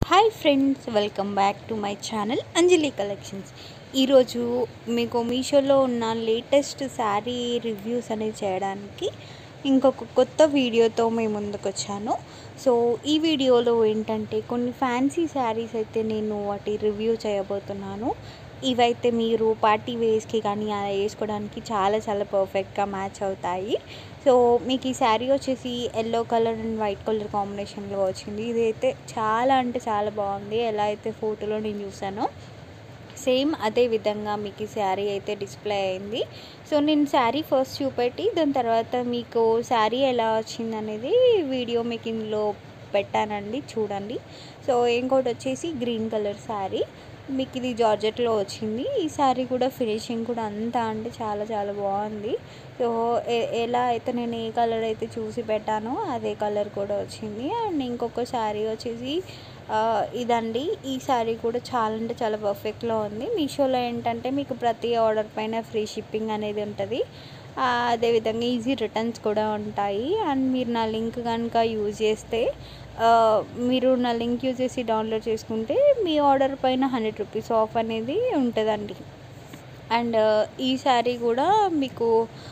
hi friends welcome back to my channel Anjali collections ఈరోజు మీకు మీషోలో ఉన్న లేటెస్ట్ శారీ రివ్యూస్ అనేది చేయడానికి ఇంకొక కొత్త వీడియోతో మేము ముందుకు వచ్చాను సో ఈ వీడియోలో ఏంటంటే కొన్ని ఫ్యాన్సీ శారీస్ అయితే నేను వాటి రివ్యూ చేయబోతున్నాను ఇవైతే మీరు పార్టీ వేస్కి కానీ అలా వేసుకోవడానికి చాలా చాలా పర్ఫెక్ట్గా మ్యాచ్ అవుతాయి సో మీకు ఈ శారీ వచ్చేసి yellow colour and white colour కాంబినేషన్లో వచ్చింది ఇది అయితే చాలా అంటే చాలా బాగుంది ఎలా అయితే ఫోటోలో నేను చూసానో సేమ్ అదే విధంగా మీకు ఈ శారీ అయితే డిస్ప్లే అయింది సో నేను శారీ ఫస్ట్ చూపెట్టి దాని తర్వాత మీకు శారీ ఎలా వచ్చింది అనేది వీడియో మీకు ఇందులో పెట్టానండి చూడండి సో ఇంకోటి వచ్చేసి గ్రీన్ కలర్ శారీ మీకు ఇది జార్జెట్లో వచ్చింది ఈ శారీ కూడా ఫినిషింగ్ కూడా అంతా అంటే చాలా చాలా బాగుంది సో ఎలా అయితే నేను ఏ కలర్ అయితే చూసి పెట్టానో అదే కలర్ కూడా వచ్చింది అండ్ ఇంకొక శారీ వచ్చేసి ఇదండి ఈ శారీ కూడా చాలా అంటే చాలా పర్ఫెక్ట్లో ఉంది మీషోలో ఏంటంటే మీకు ప్రతి ఆర్డర్ పైన ఫ్రీ షిప్పింగ్ అనేది ఉంటుంది అదేవిధంగా ఈజీ రిటర్న్స్ కూడా ఉంటాయి అండ్ మీరు నా లింక్ కనుక యూజ్ చేస్తే మీరు నా లింక్ యూజ్ చేసి డౌన్లోడ్ చేసుకుంటే మీ ఆర్డర్ పైన హండ్రెడ్ రూపీస్ ఆఫ్ అనేది ఉంటుందండి అండ్ ఈ శారీ కూడా మీకు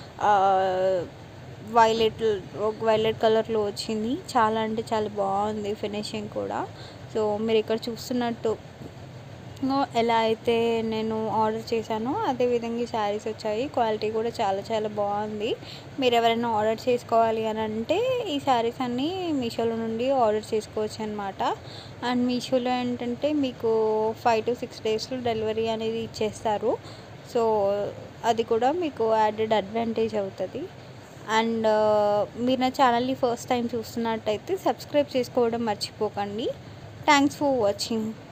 వైలెట్ వైలెట్ కలర్లో వచ్చింది చాలా అంటే చాలా బాగుంది ఫినిషింగ్ కూడా సో మీరు ఇక్కడ చూస్తున్నట్టు ఎలా అయితే నేను ఆర్డర్ చేశానో అదే విధంగా ఈ శారీస్ వచ్చాయి క్వాలిటీ కూడా చాలా చాలా బాగుంది మీరు ఎవరైనా ఆర్డర్ చేసుకోవాలి అని అంటే ఈ శారీస్ అన్నీ మీషోలో నుండి ఆర్డర్ చేసుకోవచ్చు అనమాట అండ్ మీషోలో ఏంటంటే మీకు ఫైవ్ టు సిక్స్ డేస్లో డెలివరీ అనేది ఇచ్చేస్తారు సో అది కూడా మీకు యాడెడ్ అడ్వాంటేజ్ అవుతుంది అండ్ మీరు నా ఛానల్ని ఫస్ట్ టైం చూస్తున్నట్టయితే సబ్స్క్రైబ్ చేసుకోవడం మర్చిపోకండి థ్యాంక్స్ ఫర్ వాచింగ్